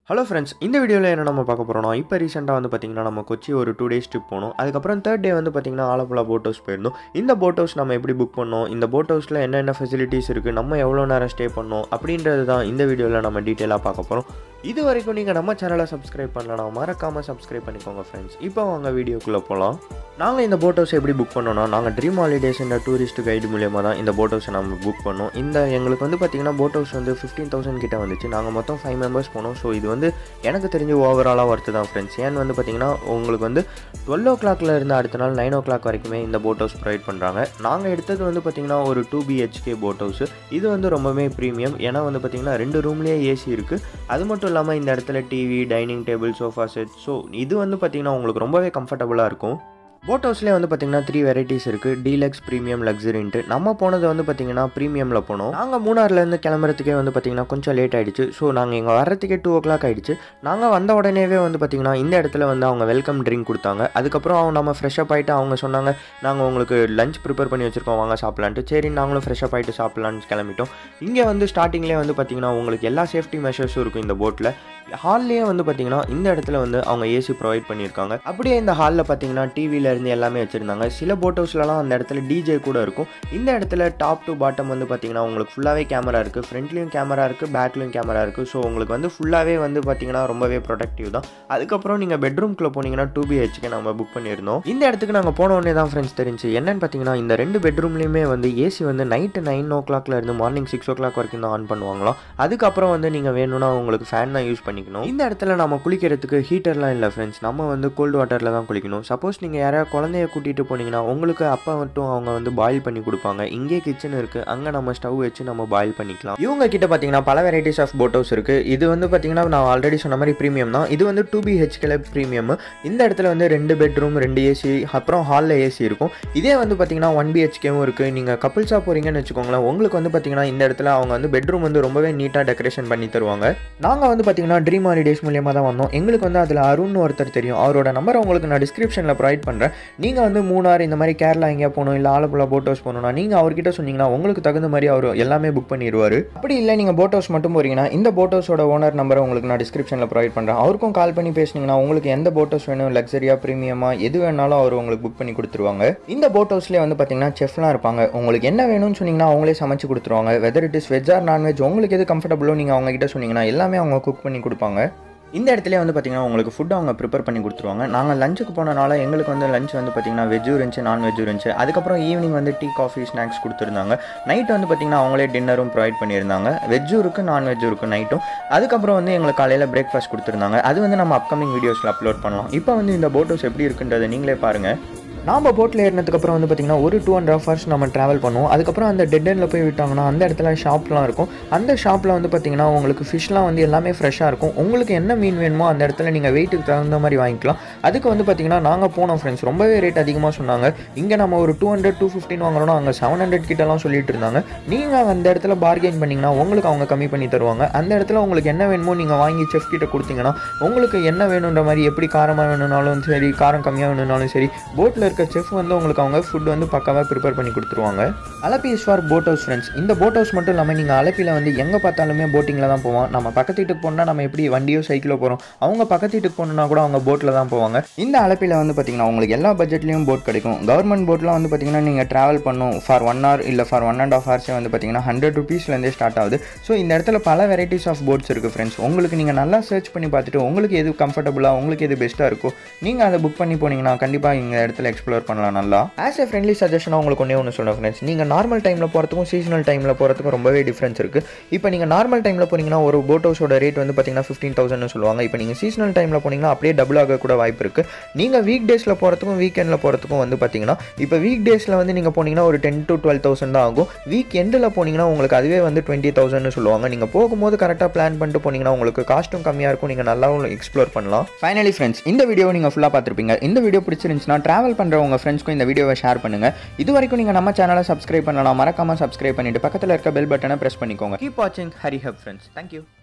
hello friends இந்த வீடியோவில் என்ன நம்ம பார்க்க போகிறோம்னா இப்போ ரீசெண்டாக வந்து பார்த்திங்கன்னா நம்ம கொச்சி ஒரு டூ டேஸ் ட்ரிப் போனோம் அதுக்கப்புறம் தேர்ட் டே வந்து பார்த்திங்கன்னா ஆலப்புழா போட் ஹவுஸ் போயிருந்தோம் இந்த போட் ஹவுஸ் நம்ம எப்படி புக் பண்ணோம் இந்த போட் ஹவுஸில் என்னென்ன ஃபெசிலிட்டிஸ் இருக்குது நம்ம எவ்வளோ நேரம் ஸ்டே பண்ணோம் அப்படின்றது தான் இந்த வீடியோவில் நம்ம டீட்டெயிலாக பார்க்க போகிறோம் இது வரைக்கும் நீங்கள் நம்ம சேனலை சப்ஸ்கிரைப் பண்ணலாம் மறக்காமல் சப்ஸ்கிரைப் பண்ணிக்கோங்க ஃப்ரெண்ட்ஸ் இப்போ வாங்க வீடியோக்குள்ளே போகலாம் நாங்கள் இந்த போட் ஹவுஸ் எப்படி புக் பண்ணோம்னா நாங்கள் ட்ரீம் ஹாலிடேஸ் இந்த டூரிஸ்ட் கைடு மூலியமாக தான் இந்த போட் ஹவுஸை நம்ம புக் பண்ணோம் இந்த எங்களுக்கு வந்து பார்த்திங்கன்னா போட் ஹவுஸ் வந்து ஃபிஃப்டீன் தௌசண்ட் கிட்ட வந்துச்சு நாங்கள் மொத்தம் ஃபைவ் மெம்பர்ஸ் போனோம் ஸோ இது வந்து எனக்கு தெரிஞ்சு ஓவராலாக ஒர்த்து தான் ஃப்ரெண்ட்ஸ் ஏன்னு வந்து பார்த்திங்கன்னா உங்களுக்கு வந்து டுவெல் ஓ கிளாக்ல இருந்து அடுத்த நாள் நைன் ஓ கிளாக் வரைக்குமே இந்த போட் ஹவுஸ் ப்ரொவைட் பண்ணுறாங்க நாங்கள் எடுத்தது வந்து பார்த்திங்கன்னா ஒரு டூ பிஹெச்கே போட் ஹவுஸ் இது வந்து ரொம்பவே ப்ரீமியம் ஏன்னா வந்து பார்த்திங்கன்னா ரெண்டு ரூம்லேயே ஏசி இருக்குது அது மட்டும் இல்லாமல் இந்த இடத்துல TV dining table sofa set so இது வந்து பார்த்திங்கன்னா உங்களுக்கு ரொம்பவே கம்ஃபர்டபுளாக இருக்கும் போட் ஹவுஸ்லேயே வந்து பார்த்தீங்கன்னா த்ரீ வெரைட்டிஸ் இருக்குது டீலக்ஸ் ப்ரீமியம் லக்ஸரின்ட்டு நம்ம போனது வந்து பார்த்தீங்கன்னா ப்ரீமியமில் போனோம் நாங்கள் மூணாறுலேருந்து கிளம்புறதுக்கே வந்து பார்த்தீங்கன்னா கொஞ்சம் லேட் ஆகிடுச்சு ஸோ நாங்கள் இங்கே வர்றதுக்கே டூ ஓ கிளாக் ஆகிடுச்சு நாங்கள் வந்த உடனேவே வந்து பார்த்தீங்கன்னா இந்த இடத்துல வந்து அவங்க வெல்கம் ட்ரிங்க் கொடுத்தாங்க அதுக்கப்புறம் அவங்க நம்ம ஃப்ரெஷ்அப் ஆகிட்டு அவங்க சொன்னாங்க நாங்கள் உங்களுக்கு லஞ்ச் ப்ரிப்பேர் பண்ணி வச்சுருக்கோம் வாங்க சாப்பிட்லான்ட்டு சரி நாங்களும் ஃப்ரெஷ்அப் ஆகிட்டு சாப்பிட்லான்னு கிளம்பிட்டோம் இங்கே வந்து ஸ்டார்டிங்லேயே வந்து பார்த்தீங்கன்னா உங்களுக்கு எல்லா சேஃப்டி மெஷர்ஸும் இருக்கும் இந்த போட்டில் ஹால்லேயே வந்து பார்த்தீங்கன்னா இந்த இடத்துல வந்து அவங்க ஏசி ப்ரொவைட் பண்ணியிருக்காங்க அப்படியே இந்த ஹாலில் பார்த்தீங்கன்னா டிவியில் இருந்து எல்லாமே வச்சுருந்தாங்க சில போட் ஹவுஸ்லலாம் அந்த இடத்துல டிஜே கூட இருக்கும் இந்த இடத்துல டாப் டு பாட்டம் வந்து பார்த்தீங்கன்னா உங்களுக்கு ஃபுல்லாகவே கேமரா இருக்குது ஃப்ரண்ட்லேயும் கேமரா இருக்குது பேக்லேயும் கேமரா இருக்குது ஸோ உங்களுக்கு வந்து ஃபுல்லாகவே வந்து பார்த்தீங்கன்னா ரொம்பவே ப்ரொடக்டிவ் தான் அதுக்கப்புறம் நீங்கள் பெட்ரூம்குள்ளே போனீங்கன்னா டூ பிஹெச்கே நம்ம புக் பண்ணியிருந்தோம் இந்த இடத்துக்கு நாங்கள் போன உடனே தான் ஃப்ரெண்ட்ஸ் தெரிஞ்சு என்னன்னு பார்த்தீங்கன்னா இந்த ரெண்டு பெட்ரூம்லேயுமே வந்து ஏசி வந்து நைட்டு நைன் ஓ கிளாக்ல இருந்து மார்னிங் சிக்ஸ் ஓ கிளாக் வரைக்கும் தான் ஆன் பண்ணுவாங்களாம் அதுக்கப்புறம் வந்து நீங்கள் வேணும்னா உங்களுக்கு ஃபேன் தான் யூஸ் பண்ணிக்கணும் இந்த இடத்துல நம்ம குளிக்கிறதுக்கு ஹீட்டர்லாம் இல்லை ஃப்ரெண்ட்ஸ் நம்ம வந்து கோல்டு வாட்டரில் தான் குளிக்கணும் சப்போஸ் நீங்கள் யாராவது குழந்தைய கூட்டிகிட்டு போனீங்கன்னா உங்களுக்கு அப்போ மட்டும் அவங்க வந்து பாயில் பண்ணி கொடுப்பாங்க இங்கே கிச்சன் இருக்குது அங்கே நம்ம ஸ்டவ் வச்சு நம்ம பாயில் பண்ணிக்கலாம் இவங்க கிட்ட பார்த்தீங்கன்னா பல வெரைட்டிஸ் ஆஃப் போட் ஹவுஸ் இருக்குது இது வந்து பார்த்தீங்கன்னா நான் ஆல்ரெடி சொன்ன மாதிரி ப்ரீமியம் தான் இது வந்து டூ பிஹெச்கேல ப்ரீமியம் இந்த இடத்துல வந்து ரெண்டு பெட்ரூம் ரெண்டு ஏசி அப்புறம் ஹாலில் ஏசி இருக்கும் இதே வந்து பார்த்தீங்கன்னா ஒன் பிஹெச்கேவும் இருக்குது நீங்கள் கப்புள்ஸாக போகிறீங்கன்னு வச்சுக்கோங்களேன் உங்களுக்கு வந்து பார்த்தீங்கன்னா இந்த இடத்துல அவங்க வந்து பெட்ரூம் வந்து ரொம்பவே நீட்டாக டெக்கரேஷன் பண்ணி தருவாங்க நாங்கள் வந்து பார்த்தீங்கன்னா ட்ரீம் ஹாலிடேஸ் மூலியமாக தான் வந்தோம் எங்களுக்கு வந்து அதில் அருண் ஒருத்தர் தெரியும் அவரோட நம்பர் உங்களுக்கு நான் டிஸ்கிரிப்ஷனில் ப்ரொவைட் பண்ணுறேன் நீங்கள் வந்து மூணார் இந்த மாதிரி கேரளா எங்கேயா போகணும் இல்லை ஆலப்புழா போட் ஹவுஸ் போகணும்னா நீங்கள் அவர்கிட்ட சொன்னீங்கன்னா உங்களுக்கு தகுந்த மாதிரி அவர் எல்லாமே புக் பண்ணிடுவார் அப்படி இல்லை நீங்கள் போட் ஹவுஸ் மட்டும் போகிறீங்கன்னா இந்த போட் ஹவுஸோட ஓனர் நம்பரை உங்களுக்கு நான் டிஸ்கிரிப்ஷனில் ப்ரொவைட் பண்ணுறேன் அவருக்கும் கால் பண்ணி பேசுனீங்கன்னா உங்களுக்கு எந்த போட் ஹவுஸ் வேணும் லக்ஸரியாக ப்ரீமியமாக எது வேணாலும் அவர் உங்களுக்கு புக் பண்ணி கொடுத்துருவாங்க இந்த போட் ஹவுஸ்லேயே வந்து பார்த்தீங்கன்னா செஃப்லாம் இருப்பாங்க உங்களுக்கு என்ன வேணும்னு சொன்னீங்கன்னா அவங்களே சமைச்சு கொடுத்துருவாங்க whether it is veg or non veg உங்களுக்கு எது கம்ஃபர்டபுளோ நீங்கள் அவங்க கிட்ட சொன்னீங்கன்னா எல்லாமே அவங்க குக் பண்ணி கொடுப்பாங்க இந்த இடத்துல வந்து பார்த்திங்கன்னா உங்களுக்கு ஃபுட் அவங்க ப்ரிப்பேர் பண்ணி கொடுத்துருவாங்க நாங்கள் லஞ்சுக்கு போனனால எங்களுக்கு வந்து லஞ்ச் வந்து பார்த்திங்கன்னா வெஜ்ஜும் இருந்துச்சு நான்வெஜ்ஜும் இருந்துச்சு அதுக்கப்புறம் ஈவினிங் வந்து டீ காஃபி ஸ்நாக்ஸ் கொடுத்துருந்தாங்க நைட் வந்து பார்த்திங்கன்னா அவங்களே டின்னரும் ப்ரொவைட் பண்ணியிருந்தாங்க வெஜ்ஜும் இருக்குது நான்வெஜ்ஜும் இருக்குது நைட்டும் அதுக்கப்புறம் வந்து எங்களுக்கு காலையில் பிரேக்ஃபாஸ்ட் கொடுத்துருந்தாங்க அது வந்து நம்ம அப்கமிங் வீடியோஸில் அப்லோட் பண்ணலாம் இப்போ வந்து இந்த போட் ஹவுஸ் எப்படி இருக்குன்றதை நீங்களே பாருங்கள் நாம் போட்டில் ஏறினதுக்கப்புறம் வந்து பார்த்திங்கன்னா ஒரு டூ அண்ட் ஹாஃப் ஹவர்ஸ் நம்ம ட்ராவல் பண்ணுவோம் அதுக்கப்புறம் அந்த டெட் எண்டில் போய் விட்டாங்கன்னா அந்த இடத்துல ஷாப்லாம் இருக்கும் அந்த ஷாப்பில் வந்து பார்த்திங்கன்னா உங்களுக்கு ஃபிஷ்லாம் வந்து எல்லாமே ஃப்ரெஷ்ஷாக இருக்கும் உங்களுக்கு என்ன மீன் வேணுமோ அந்த இடத்துல நீங்கள் வெயிட்டுக்கு தகுந்த மாதிரி வாங்கிக்கலாம் அதுக்கு வந்து பார்த்திங்கன்னா நாங்கள் போனோம் ஃப்ரெண்ட்ஸ் ரொம்பவே ரேட் அதிகமாக சொன்னாங்க இங்கே நம்ம ஒரு டூ ஹண்ட்ரட் டூ ஃபிஃப்டின் வாங்குறோம் அங்கே செவன் ஹண்ட்ரட் கிட்டலாம் சொல்லிட்டு இருந்தாங்க நீங்கள் அந்த இடத்துல பார்கெயின் பண்ணிங்கன்னா உங்களுக்கு அவங்க கம்மி பண்ணி தருவாங்க அந்த இடத்துல உங்களுக்கு என்ன வேணுமோ நீங்கள் வாங்கி செஃப் கிட்ட கொடுத்தீங்கன்னா உங்களுக்கு என்ன வேணுன்ற மாதிரி எப்படி காரமாக வேணும்னாலும் சரி காரம் கம்மியாக வேணும்னாலும் சரி போட்டில் இருக்க செஃப் வந்து உங்களுக்கு அவங்க ஃபுட் வந்து பக்காவாக ப்ரிப்பேர் பண்ணி கொடுத்துருவாங்க Alleppey is for boat house friends இந்த போட் ஹவுஸ் மட்டும் இல்லாமல் நீங்கள் அலப்பியில் வந்து எங்கே பார்த்தாலுமே போட்டிங்கில் தான் போவோம் நம்ம பக்கத்து வீட்டுக்கு போனால் நம்ம எப்படி வண்டியோ சைக்கிளோ போகிறோம் அவங்க பக்கத்து வீட்டுக்கு போகணுன்னா கூட அவங்க போட்டில் தான் போவாங்க இந்த அலப்பியில் வந்து பார்த்தீங்கன்னா உங்களுக்கு எல்லா பட்ஜெட்லேயும் போட் கிடைக்கும் கவர்மெண்ட் போட்லாம் வந்து பார்த்தீங்கன்னா நீங்கள் ட்ராவல் பண்ணும் ஃபார் ஒன் ஹவர் இல்லை ஃபார் ஒன் அண்ட் ஆஃப் ஹவர்ஸே வந்து பார்த்தீங்கன்னா ஹண்ட்ரட் ருபீஸ்லேருந்தே ஸ்டார்ட் ஆகுது ஸோ இந்த இடத்துல பல வெரைட்டிஸ் ஆஃப் போட்ஸ் இருக்குது ஃப்ரெண்ட்ஸ் உங்களுக்கு நீங்கள் நல்லா சர்ச் பண்ணி பார்த்துட்டு உங்களுக்கு எது கம்ஃபர்டபுளாக உங்களுக்கு எது பெஸ்ட்டாக இருக்கோ நீங்கள் அதை புக் பண்ணி போனீங்கன்னா கண்டிப்பாக இந்த இடத்துல எக்ஸ்ப்ளோர் பண்ணலாம் நல்லா ஆஸ் எ ஃப்ரெண்ட்லி சஜஷனாக உங்களுக்கு ஒன்றே ஒன்று சொல்கிறேன் ஃப்ரெண்ட்ஸ் நீங்கள் நார்மல் டைமில் போகிறதுக்கும் சீசனல் டைமில் போகிறதுக்கும் ரொம்பவே டிஃப்ரென்ஸ் இருக்குது இப்போ நீங்கள் நார்மல் டைமில் போனீங்கன்னா ஒரு போட் ஹவுஸோட ரேட் வந்து பார்த்தீங்கன்னா ஃபிஃப்டீன் தௌசண்ட்னு சொல்லுவாங்க இப்போ நீங்கள் சீசனல் டைமில் போனீங்கன்னா அப்படியே டபுள் ஆக கூட வாய்ப்பு இருக்குது நீங்கள் வீக் டேஸில் போகிறதுக்கும் வீக்கெண்டில் போகிறதுக்கும் வந்து பார்த்தீங்கன்னா இப்போ வீக் டேஸில் வந்து நீங்கள் போனீங்கன்னா ஒரு டென் டு டுவெல் தௌசண்ட் தான் ஆகும் வீக் எண்டில் போனீங்கன்னா உங்களுக்கு அதுவே வந்து டுவெண்ட்டி தௌசண்ட்னு சொல்லுவாங்க நீங்கள் போகும்போது கரெக்டாக பிளான் பண்ணிட்டு போனீங்கன்னா உங்களுக்கு காஸ்ட்டும் கம்மியாக இருக்கும் நீங்கள் நல்லாவும் எக்ஸ்ப்ளோர் பண்ணலாம் ஃபைனலி ஃப்ரெண்ட்ஸ் இந்த வீடியோ நீங்கள் ஃபுல்லாக பார்த்துருப்பீங்க இந்த வீடியோ பிடிச்சிருந்துச்சுன்னா ட்ராவல் பண்ணுற உங்கள் ஃப்ரெண்ட்ஸ்க்கும் இந்த வீடியோவை ஷேர் பண்ணுங்கள் இது வரைக்கும் நீங்கள் நம்ம சேனலை சப்ஸ்கிரைப் பண்ணலாம் மறக்காமல் சப்ஸ்கிரைப் பண்ணிட்டு பக்கத்தில் இருக்க பெல் பட்டனை ப்ரெஸ் பண்ணிக்கோங்க கீப் வாட்சிங் ஹரி ஹப் ஃப்ரெண்ட்ஸ் தேங்க்யூ